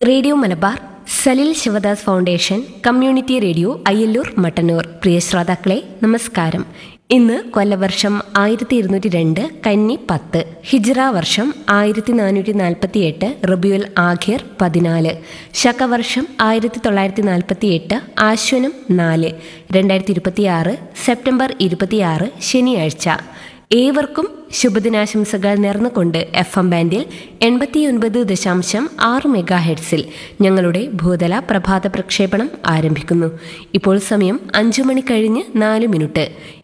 radio Malabar Salil Sivadas foundation community radio Ayyalloor Mattannur പ്രിയ ശ്രോതാക്കളെ നമസ്കാരം ഇന്ന് കൊല്ലവർഷം ആയിരത്തി ഇരുന്നൂറ്റി രണ്ട് കന്നി പത്ത് ഹിജ്റ വർഷം ആയിരത്തി നാനൂറ്റി നാൽപ്പത്തി എട്ട് റബിയുൽ ആഖിർ പതിനാല് ശകവർഷം ആയിരത്തി തൊള്ളായിരത്തി നാൽപ്പത്തി എട്ട് ആശ്വനം നാല് രണ്ടായിരത്തി ഇരുപത്തിയാറ് സെപ്റ്റംബർ ഇരുപത്തിയാറ് ശനിയാഴ്ച ഏവർക്കും ശുഭദിനാശംസകൾ നേർന്നുകൊണ്ട് എഫ് എം ബാൻഡിൽ എൺപത്തിയൊൻപത് ദശാംശം ആറ് മെഗാ ഹെഡ്സിൽ ഞങ്ങളുടെ ഭൂതല പ്രഭാത പ്രക്ഷേപണം ആരംഭിക്കുന്നു ഇപ്പോൾ സമയം അഞ്ചു മണി കഴിഞ്ഞ് നാല് മിനിറ്റ്